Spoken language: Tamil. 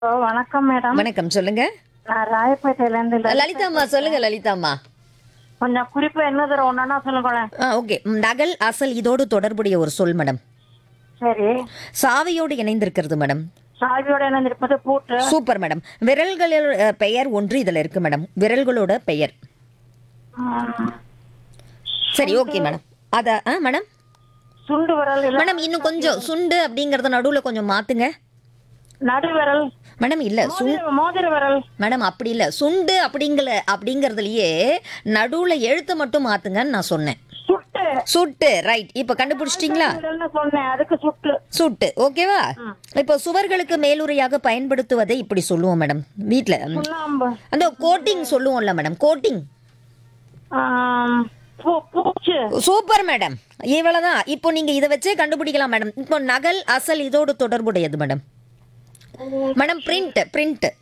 ஓ வணக்கம் மேடம் வணக்கம் சொல்லுங்க நான் ராயப்பேட்டையில இருந்து இல்ல- லலிதாம்மா சொல்லுங்க லலிதாம்மா கொஞ்சம் குறிப்பு என்ன தரும் ஒன்னா சொல்லுங்களேன் ஆ ஓகே நகல் அசல் இதோடு தொடர்புடைய ஒரு சொல் மேடம் சரி சாவியோடு இணைந்திருக்கிறது மேடம் சாவியோட என்ன இருப்பது பூட்டு சூப்பர் மேடம் விரல்களில் அஹ், பெயர் ஒன்று இதுல இருக்கு மேடம் விரல்களோட பெயர் ம், சரி ஓகே மேடம் அத ஆ மேடம் சுண்டு விரல் இல்ல மேடம் இன்னும் கொஞ்சம் சுண்டு அப்படிங்கறத நடுவுல கொஞ்சம் மாத்துங்க நடு விரல் மேடம் இல்ல சுண் மோதிர- மோதிர விரல் மேடம் அப்படி இல்ல சுண்டு அப்படிங்கல அப்படிங்கறதுலயே நடுவுல எழுத்து மட்டும் மாத்துங்கன்னு நான் சொன்னேன் சுட்டு சுட்டு ரைட் இப்ப கண்டுபிடிச்சிட்டீங்களா விரல்னு சொன்னேன் அதுக்கு சுட்டு சுட்டு ஓகேவா இப்போ சுவர்களுக்கு மேலுரையாக பயன்படுத்துவதை இப்படி சொல்லுவோம் மேடம் வீட்ல சுண்ணாம்பு அந்த கோட்டிங் சொல்லுவோம்ல மேடம் கோட்டிங் ஆம், பூ- பூச்சு சூப்பர் மேடம் இவ்வளவுதான் இப்போ நீங்க இதை வச்சே கண்டுபிடிக்கலாம் மேடம் இப்போ நகல் அசல் இதோடு தொடர்புடையது மேடம் மேடம் பிரிண்ட் பிரிண்ட்